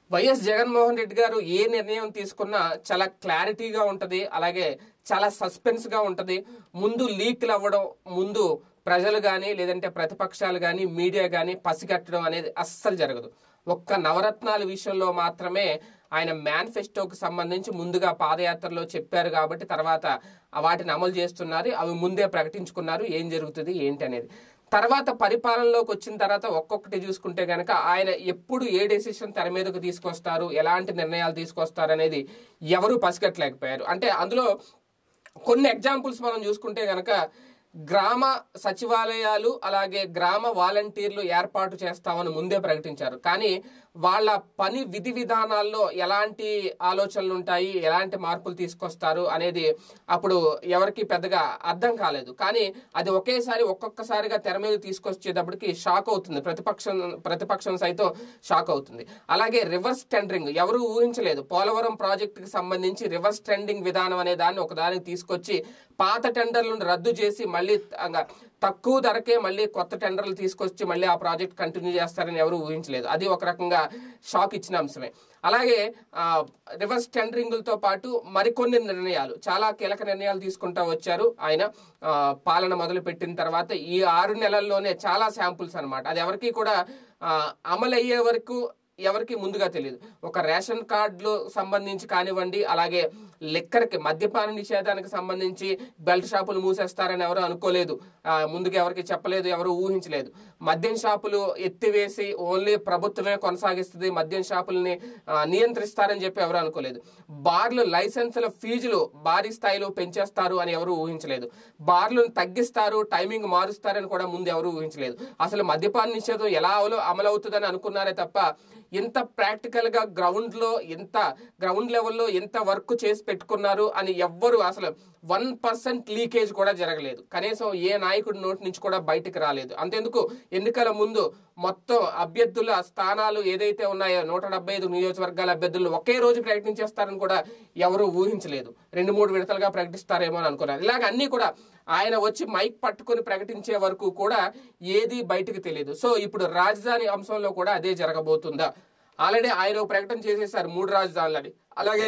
YS Jaganmohan Reddy గారు ఏ నిర్ణయం తీసుకున్నా చాలా క్లారిటీగా ఉంటది అలాగే చాలా సస్పెన్స్ గా ఉంటది ముందు లీక్లు అవ్వడం ముందు ప్రజలు కానీ లేదంటే ప్రతిపక్షాలు కానీ మీడియా కానీ పసిగట్టడం అనేది అస్సలు జరగదు ఒక్క నవరత్నాల విషయంలో మాత్రమే ఆయన మేనిఫెస్టోకి సంబంధించి ముందుగా పాదయాత్రలో చెప్పారు కాబట్టి తర్వాత వాటిని అమలు చేస్తున్నారు అవి ముందే ప్రకటించుకున్నారు ఏం జరుగుతుంది ఏంటి అనేది తర్వాత పరిపాలనలోకి వచ్చిన తర్వాత ఒక్కొక్కటి చూసుకుంటే గనక ఆయన ఎప్పుడు ఏ డెసిషన్ తెర మీదకు తీసుకొస్తారు ఎలాంటి నిర్ణయాలు తీసుకొస్తారు అనేది ఎవరు పసిగట్టలేకపోయారు అంటే అందులో కొన్ని ఎగ్జాంపుల్స్ మనం చూసుకుంటే గనక గ్రామ సచివాలయాలు అలాగే గ్రామ వాలంటీర్లు ఏర్పాటు చేస్తామని ముందే ప్రకటించారు కానీ వాళ్ళ పని విధి విధానాల్లో ఎలాంటి ఆలోచనలు ఉంటాయి ఎలాంటి మార్పులు తీసుకొస్తారు అనేది అప్పుడు ఎవరికి పెద్దగా అర్థం కాలేదు కానీ అది ఒకేసారి ఒక్కొక్కసారిగా తెర మీద తీసుకొచ్చేటప్పటికి షాక్ అవుతుంది ప్రతిపక్షం ప్రతిపక్షం సైతం షాక్ అవుతుంది అలాగే రివర్స్ టెండరింగ్ ఎవరు ఊహించలేదు పోలవరం ప్రాజెక్టుకి సంబంధించి రివర్స్ టెండరింగ్ విధానం అనే దాన్ని ఒకదానికి తీసుకొచ్చి పాత టెండర్లను రద్దు చేసి మళ్ళీ త- తక్కువ ధరకే మళ్ళీ కొత్త టెండర్లు తీసుకొచ్చి మళ్ళీ ఆ ప్రాజెక్ట్ కంటిన్యూ చేస్తారని ఎవరు ఊహించలేదు అది ఒక రకంగా షాక్ ఇచ్చిన అంశమే అలాగే ఆ, రివర్స్ టెండరింగ్లతో పాటు మరికొన్ని నిర్ణయాలు చాలా కీలక నిర్ణయాలు తీసుకుంటా వచ్చారు ఆయన ఆ, పాలన మొదలు పెట్టిన తర్వాత ఈ ఆరు నెలల్లోనే చాలా శాంపుల్స్ అన్నమాట అది ఎవరికి కూడా ఆ, అమలు అయ్యే వరకు ఎవరికి ముందుగా తెలియదు ఒక రేషన్ కార్డులు సంబంధించి కానివ్వండి అలాగే లిక్కర్కి మద్యపాన నిషేధానికి సంబంధించి బెల్ట్ షాపులు మూసేస్తారని ఎవరు అనుకోలేదు ఆ, ముందుగా ఎవరికి చెప్పలేదు ఎవరు ఊహించలేదు మద్యం షాపులు ఎత్తివేసి ఓన్లీ ప్రభుత్వమే కొనసాగిస్తుంది మద్యం షాపుల్ని ఆ, నియంత్రిస్తారని చెప్పి ఎవరు అనుకోలేదు బార్లు లైసెన్సుల ఫీజులు భారీ స్థాయిలో పెంచేస్తారు అని ఎవరు ఊహించలేదు బార్లను తగ్గిస్తారు టైమింగ్ మారుస్తారని కూడా ముందు ఎవరు ఊహించలేదు అసలు మద్యపాన నిషేధం ఎలా అమలు అమలవుతుందని అనుకున్నారే తప్ప ఇంత ప్రాక్టికల్ గా గ్రౌండ్ లో ఇంత గ్రౌండ్ లెవెల్లో ఎంత వర్క్ చేసి పెట్టుకున్నారు అని ఎవ్వరు అసలు వన్ పర్సెంట్ లీకేజ్ కూడా జరగలేదు కనీసం ఏ నాయకుడి నోటి నుంచి కూడా బయటకు రాలేదు అంతెందుకు ఎన్నికల ముందు మొత్తం అభ్యర్థుల స్థానాలు ఏదైతే ఉన్నాయో నూట డెబ్బై ఐదు నియోజకవర్గాల అభ్యర్థులు ఒకే రోజు ప్రకటించేస్తారని కూడా ఎవరు ఊహించలేదు రెండు మూడు విడతలుగా ప్రకటిస్తారేమో అని అనుకున్నారు ఇలాగ అన్ని కూడా ఆయన వచ్చి మైక్ పట్టుకొని ప్రకటించే వరకు కూడా ఏది బయటకు తెలియదు సో ఇప్పుడు రాజధాని అంశంలో కూడా అదే జరగబోతుందా ఆల్రెడీ ఆయన ఒక ప్రకటన చేసేసారు మూడు రాజధానులని అలాగే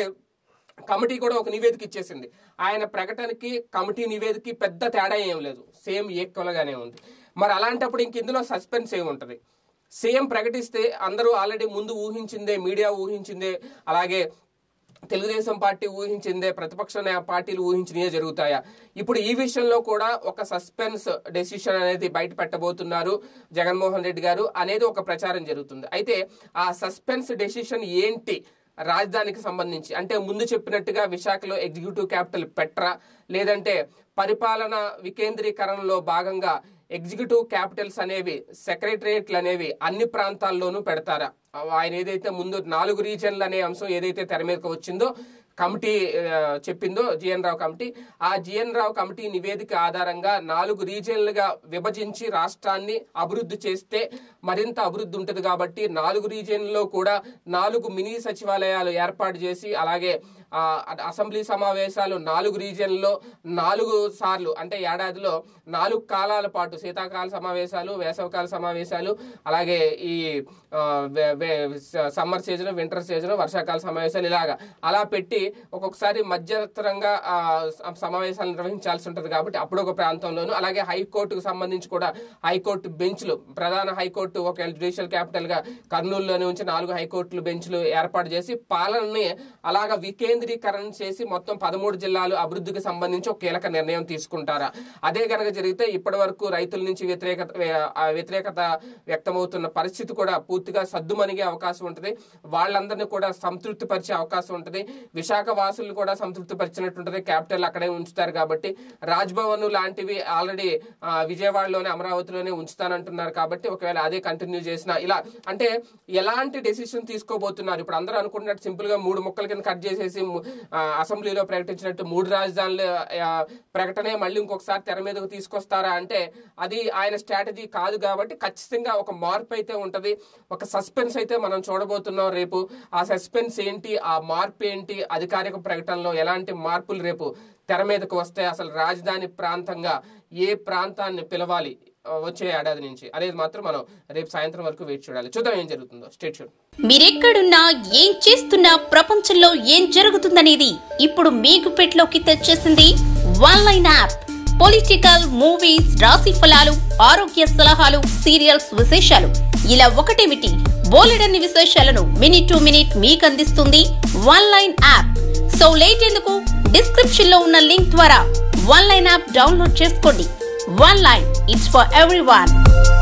కమిటీ కూడా ఒక నివేదిక ఇచ్చేసింది ఆయన ప్రకటనకి కమిటీ నివేదికకి పెద్ద తేడా ఏం లేదు సేమ్ ఈక్వల్గానే ఉంది మరి అలాంటప్పుడు ఇంక ఇందులో సస్పెన్స్ ఏముంటది సేమ్ ప్రకటిస్తే అందరూ ఆల్రెడీ ముందు ఊహించిందే మీడియా ఊహించిందే అలాగే తెలుగుదేశం పార్టీ ఊహించిందే ప్రతిపక్ష నే- పార్టీలు ఊహించినవే జరుగుతాయా ఇప్పుడు ఈ విషయంలో కూడా ఒక సస్పెన్స్ డెసిషన్ అనేది బయట పెట్టబోతున్నారు జగన్మోహన్ రెడ్డి గారు అనేది ఒక ప్రచారం జరుగుతుంది అయితే ఆ సస్పెన్స్ డెసిషన్ ఏంటి రాజధానికి సంబంధించి అంటే ముందు చెప్పినట్టుగా విశాఖలో ఎగ్జిక్యూటివ్ క్యాపిటల్ పెట్రా లేదంటే పరిపాలన వికేంద్రీకరణలో భాగంగా ఎగ్జిక్యూటివ్ క్యాపిటల్స్ అనేవి సెక్రటరియట్లు అనేవి అన్ని ప్రాంతాల్లోనూ పెడతారా ఆయన ఏదైతే ముందు నాలుగు రీజన్లు అనే అంశం ఏదైతే తెర మీదకి వచ్చిందో కమిటీ ఆ, చెప్పిందో జిఎన్ రావు కమిటీ ఆ జిఎన్ రావు కమిటీ నివేదిక ఆధారంగా నాలుగు రీజియన్లుగా విభజించి రాష్ట్రాన్ని అభివృద్ధి చేస్తే మరింత అభివృద్ధి ఉంటుంది కాబట్టి నాలుగు రీజియన్లో కూడా నాలుగు మినీ సచివాలయాలు ఏర్పాటు చేసి అలాగే ఆ, అసెంబ్లీ సమావేశాలు నాలుగు రీజియన్లో నాలుగు సార్లు అంటే ఏడాదిలో నాలుగు కాలాల పాటు శీతాకాల సమావేశాలు వేసవకాల సమావేశాలు అలాగే ఈ ఆ, వే- వే- సమ్మర్ సీజన్ వింటర్ సీజన్ వర్షాకాల సమావేశాలు ఇలాగా అలా పెట్టి ఒక్కొక్కసారి మధ్యతరంగా ఆ, స- సమావేశాలు నిర్వహించాల్సి ఉంటుంది కాబట్టి అప్పుడు ఒక ప్రాంతంలోను అలాగే హైకోర్టుకు సంబంధించి కూడా హైకోర్టు బెంచ్లు ప్రధాన హైకోర్టు ఒక జ్యుడిషియల్ క్యాపిటల్ గా కర్నూలులోని ఉంచి నాలుగు హైకోర్టులు బెంచ్లు ఏర్పాటు చేసి పాలనని అలాగా వికేంద్రీకరణ చేసి మొత్తం పదమూడు జిల్లాలు అభివృద్ధికి సంబంధించి ఒక కీలక నిర్ణయం తీసుకుంటారా అదే కనుక జరిగితే ఇప్పటి వరకు రైతుల నుంచి వ్యతిరేకత వే- ఆ వ్యతిరేకత వ్యక్తమవుతున్న పరిస్థితి కూడా పూర్తిగా సద్దుమణిగే అవకాశం ఉంటుంది వాళ్ళందరినీ కూడా సంతృప్తి పరిచే అవకాశం ఉంటుంది విశాఖ వాసులను కూడా సంతృప్తి పరిచినట్టుంటది క్యాపిటల్ అక్కడే ఉంచుతారు కాబట్టి రాజ్భవన్ లాంటివి ఆల్రెడీ విజయవాడలోనే అమరావతిలోనే ఉంచుతానంటున్నారు కాబట్టి ఒకవేళ అదే కంటిన్యూ చేసిన ఇలా అంటే ఎలాంటి డెసిషన్ తీసుకోబోతున్నారు ఇప్పుడు అందరూ అనుకున్నట్టు సింపుల్ గా మూడు ముక్కల కింద కట్ చేసేసి ము- ఆ, అసెంబ్లీలో ప్రకటించినట్టు మూడు రాజధానుల ఆ, ప్రకటనే మళ్ళీ ఇంకొకసారి తెర మీదకు తీసుకొస్తారా అంటే అది ఆయన స్ట్రాటజీ కాదు కాబట్టి ఖచ్చితంగా ఒక మార్పు అయితే ఉంటది ఒక సస్పెన్స్ అయితే మనం చూడబోతున్నాం రేపు ఆ సస్పెన్స్ ఏంటి ఆ మార్పు ఏంటి అధికారిక ప్రకటనలో ఎలాంటి మార్పులు రేపు తెర మీదకు వస్తే అసలు రాజధాని ప్రాంతంగా ఏ ప్రాంతాన్ని పిలవాలి ఆ, వచ్చే ఏడాది నుంచి అనేది మాత్రం మనం రేపు సాయంత్రం వరకు వెయిట్ చూడాలి చూద్దాం ఏం జరుగుతుందో స్టేట్ చూడండి మీరెక్కడున్నా ఏం చేస్తున్నా ప్రపంచంలో ఏం జరుగుతుందనేది ఇప్పుడు మీకు పెట్లోకి తెచ్చేసింది one line app political movies రాశి ఫలాలు ఆరోగ్య సలహాలు సీరియల్స్ విశేషాలు ఇలా ఒకటేమిటి బోలెడన్ని విశేషాలను మినిట్ టు మినిట్ మీకు అందిస్తుంది one line app so late ఎందుకు డిస్క్రిప్షన్ లో ఉన్న లింక్ ద్వారా వన్ లైన్ యాప్ డౌన్లోడ్ చేసుకోండి one line it's for every